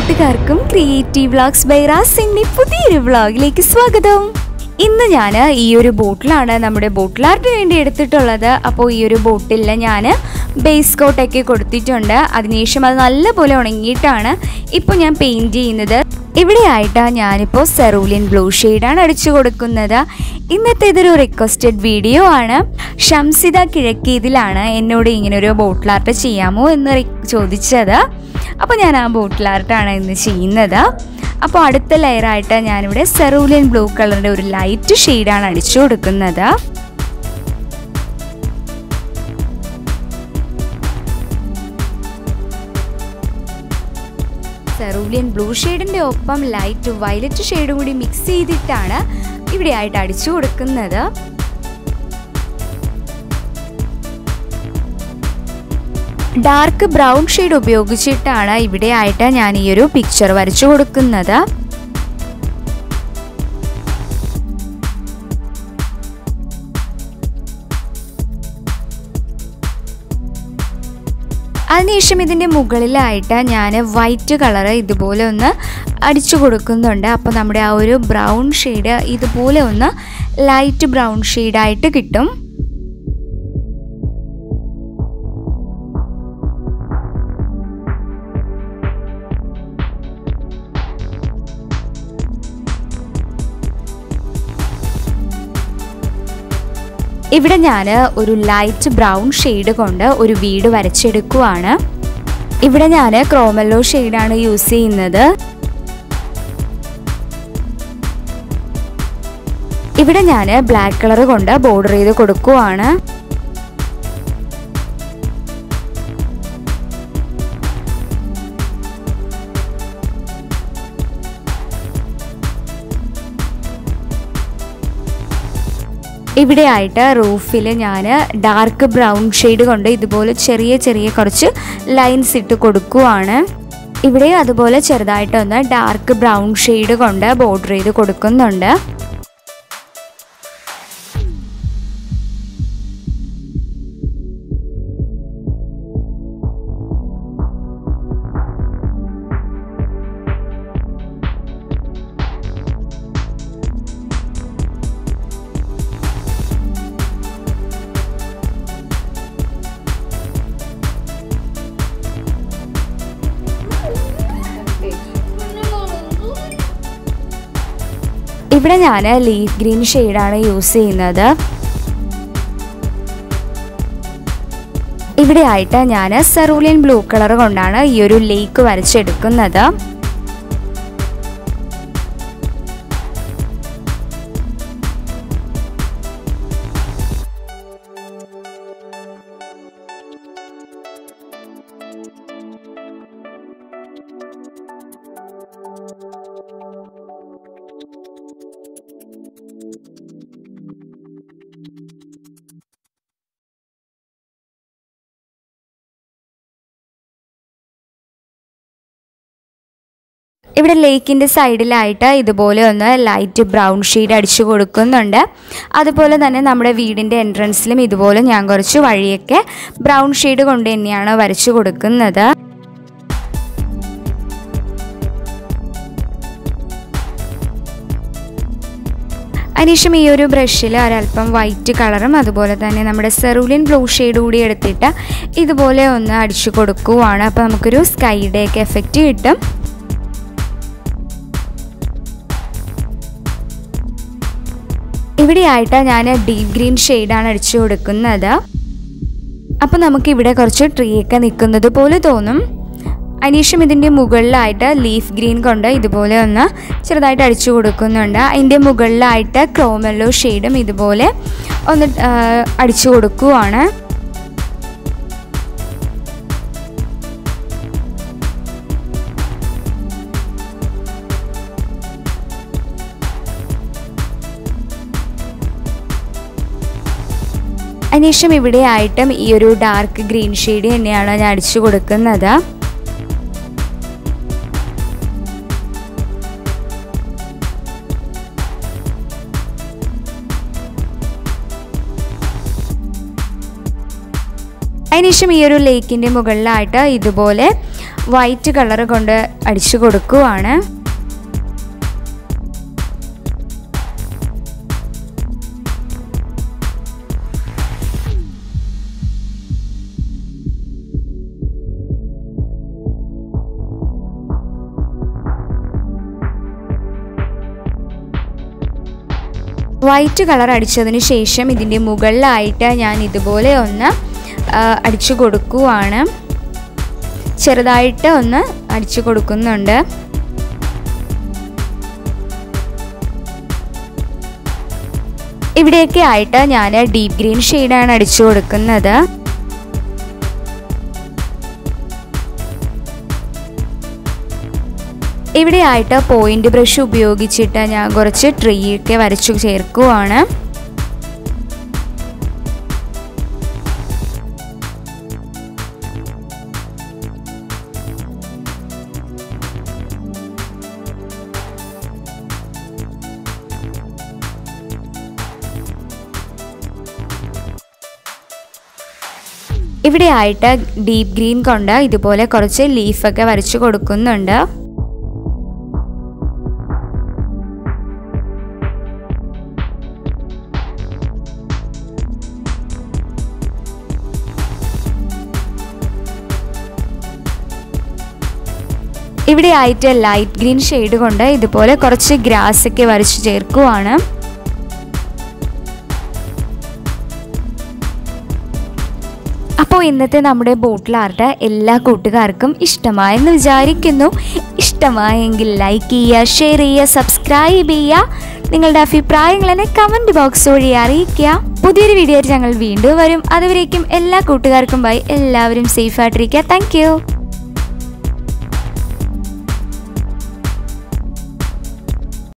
കൂട്ടുകാർക്കും creative vlogs by റാസിൻ്റെ പുതിയൊരു വ്ളോഗിലേക്ക് സ്വാഗതം ഇന്ന് ഞാൻ ഈ ഒരു ബോട്ടിലാണ് നമ്മുടെ ബോട്ടിൽ ആർട്ടിന് വേണ്ടി എടുത്തിട്ടുള്ളത് അപ്പോൾ ഈ ഒരു ബോട്ടിൽ ഞാൻ ബേസ് കോട്ടൊക്കെ കൊടുത്തിട്ടുണ്ട് അതിനുശേഷം അത് നല്ലപോലെ ഉണങ്ങിയിട്ടാണ് ഇപ്പോൾ ഞാൻ പെയിൻറ് ചെയ്യുന്നത് ഇവിടെയായിട്ട് ഞാനിപ്പോൾ സെറൂലിയൻ ബ്ലൂ ഷെയ്ഡാണ് അടിച്ചു കൊടുക്കുന്നത് ഇന്നത്തെ ഇതൊരു റിക്വസ്റ്റഡ് വീഡിയോ ആണ് ഷംസിത കിഴക്കേതിലാണ് എന്നോട് ഇങ്ങനെ ഒരു ബോട്ടിൽ ആർട്ട് ചെയ്യാമോ എന്ന് റി- ചോദിച്ചത് അപ്പോൾ ഞാൻ ആ ബോട്ടിൽ ആർട്ടാണ് ഇന്ന് ചെയ്യുന്നത് അപ്പോൾ അടുത്ത ലെയറായിട്ട് ഞാനിവിടെ സെറൂലിയൻ ബ്ലൂ കളറിൻ്റെ ഒരു ലൈറ്റ് ഷെയ്ഡാണ് അടിച്ചു കൊടുക്കുന്നത് സെറൂലിയൻ ബ്ലൂ ഷെയ്ഡിൻ്റെ ഒപ്പം ലൈറ്റ് വയലറ്റ് ഷെയ്ഡും കൂടി മിക്സ് ചെയ്തിട്ടാണ് ഇവിടെയായിട്ട് അടിച്ചു കൊടുക്കുന്നത് ഡാർക്ക് ബ്രൗൺ ഷെയ്ഡ് ഉപയോഗിച്ചിട്ടാണ് ഇവിടെയായിട്ട് ഞാൻ ഈ ഒരു പിക്ചർ വരച്ചു കൊടുക്കുന്നത് അതിനുശേഷം ഇതിൻ്റെ മുകളിലായിട്ട് ഞാൻ വൈറ്റ് കളറ് ഇതുപോലെ ഒന്ന് അടിച്ചു കൊടുക്കുന്നുണ്ട് അപ്പോൾ നമ്മുടെ ആ ഒരു ബ്രൗൺ ഷെയ്ഡ് ഇതുപോലെ ഒന്ന് ലൈറ്റ് ബ്രൗൺ ഷെയ്ഡായിട്ട് കിട്ടും ഇവിടെ ഞാൻ ഒരു ലൈറ്റ് ബ്രൗൺ ഷെയ്ഡ് കൊണ്ട് ഒരു വീട് വരച്ചെടുക്കുവാണ് ഇവിടെ ഞാൻ ക്രോമല്ലോ ഷെയ്ഡാണ് യൂസ് ചെയ്യുന്നത് ഇവിടെ ഞാൻ ബ്ലാക്ക് കളർ കൊണ്ട് ബോർഡർ ചെയ്ത് കൊടുക്കുവാണ് ഇവിടെയായിട്ട് റൂഫിൽ ഞാൻ ഡാർക്ക് ബ്രൗൺ ഷെയ്ഡ് കൊണ്ട് ഇതുപോലെ ചെറിയ ചെറിയ കുറച്ച് ലൈൻസ് ഇട്ട് കൊടുക്കുവാണ് ഇവിടെ അതുപോലെ ചെറുതായിട്ടൊന്ന് ഡാർക്ക് ബ്രൗൺ ഷെയ്ഡ് കൊണ്ട് ബോർഡർ ചെയ്ത് കൊടുക്കുന്നുണ്ട് ഇവിടെ ഞാൻ ലീഫ് ഗ്രീൻ ഷെയ്ഡാണ് യൂസ് ചെയ്യുന്നത് ഇവിടെയായിട്ട് ഞാൻ സെറൂലിയൻ ബ്ലൂ കളർ കൊണ്ടാണ് ഈ ഒരു ലേക്ക് വരച്ചെടുക്കുന്നത് ഇവിടെ ലേക്കിൻ്റെ സൈഡിലായിട്ട് ഇതുപോലെ ഒന്ന് ലൈറ്റ് ബ്രൗൺ ഷെയ്ഡ് അടിച്ചു കൊടുക്കുന്നുണ്ട് അതുപോലെ തന്നെ നമ്മുടെ വീടിൻ്റെ എൻട്രൻസിലും ഇതുപോലെ ഞാൻ കുറച്ച് വഴിയൊക്കെ ബ്രൗൺ ഷെയ്ഡ് കൊണ്ട് തന്നെയാണ് വരച്ചു കൊടുക്കുന്നത് അതിനുശേഷം ഈ ഒരു ബ്രഷിൽ ഒരല്പം വൈറ്റ് കളറും അതുപോലെ തന്നെ നമ്മുടെ സെറൂലിയൻ ബ്ലൂ ഷെയ്ഡ് കൂടി എടുത്തിട്ട് ഇതുപോലെ ഒന്ന് അടിച്ചു കൊടുക്കുവാണ് അപ്പോൾ നമുക്കൊരു സ്കൈയുടെ ഒക്കെ എഫക്റ്റ് കിട്ടും ഇവിടെയായിട്ട് ഞാൻ ഡീപ് ഗ്രീൻ ഷെയ്ഡാണ് അടിച്ചു കൊടുക്കുന്നത് അപ്പോൾ നമുക്ക് ഇവിടെ കുറച്ച് ട്രീ ഒക്കെ നിൽക്കുന്നത് പോലെ തോന്നും അതിനുശേഷം ഇതിൻ്റെ മുകളിലായിട്ട് ലീഫ് ഗ്രീൻ കൊണ്ട് ഇതുപോലെ ഒന്ന് ചെറുതായിട്ട് അടിച്ചു കൊടുക്കുന്നുണ്ട് അതിൻ്റെ മുകളിലായിട്ട് ക്രോമല്ലോ ഷെയ്ഡും ഇതുപോലെ ഒന്ന് ആ, അടിച്ചു കൊടുക്കുവാണ് അതിനുശേഷം ഇവിടെ ആയിട്ടും ഈ ഒരു ഡാർക്ക് ഗ്രീൻ ഷെയ്ഡ് തന്നെയാണ് ഞാൻ അടിച്ചു കൊടുക്കുന്നത് അതിനുശേഷം ഈ ഒരു ലേക്കിൻ്റെ മുകളിലായിട്ട് ഇതുപോലെ വൈറ്റ് കളർ കൊണ്ട് അടിച്ചു കൊടുക്കുവാണ് വൈറ്റ് കളർ അടിച്ചതിന് ശേഷം ഇതിൻ്റെ മുകളിലായിട്ട് ഞാൻ ഇതുപോലെ ഒന്ന് അടിച്ചു കൊടുക്കുവാണ് ചെറുതായിട്ട് ഒന്ന് അടിച്ചു കൊടുക്കുന്നുണ്ട് ഇവിടെയൊക്കെ ആയിട്ട് ഞാൻ ഡീപ്പ് ഗ്രീൻ ഷെയ്ഡാണ് അടിച്ചു കൊടുക്കുന്നത് ഇവിടെയായിട്ട് പോയിന്റ് ബ്രഷ് ഉപയോഗിച്ചിട്ട് ഞാൻ കുറച്ച് ട്രീ ഒക്കെ വരച്ചു ചേർക്കുവാണ് ഇവിടെയായിട്ട് ഡീപ്പ് ഗ്രീൻ കൊണ്ട് ഇതുപോലെ കുറച്ച് ലീഫൊക്കെ വരച്ചു കൊടുക്കുന്നുണ്ട് ഇവിടെ ആയിട്ട് ലൈറ്റ് ഗ്രീൻ ഷെയ്ഡ് കൊണ്ട് ഇതുപോലെ കുറച്ച് ഗ്രാസ് ഒക്കെ വരച്ച് ചേർക്കുവാണ് അപ്പോൾ ഇന്നത്തെ നമ്മുടെ ബോട്ടിൽ ആർട്ട് എല്ലാ കൂട്ടുകാർക്കും ഇഷ്ടമായെന്ന് വിചാരിക്കുന്നു ഇഷ്ടമായെങ്കിൽ ലൈക്ക് ചെയ്യുക ഷെയർ ചെയ്യുക സബ്സ്ക്രൈബ് ചെയ്യുക നിങ്ങളുടെ അഭിപ്രായങ്ങൾ എന്നെ കമൻറ്റ് ബോക്സ് വഴി അറിയിക്കുക പുതിയൊരു വീഡിയോ ആയിട്ട് ഞങ്ങൾ വീണ്ടും വരും അതുവരേക്കും എല്ലാ കൂട്ടുകാർക്കും ബൈ എല്ലാവരും സേഫ് ആയിട്ടിരിക്കുക താങ്ക്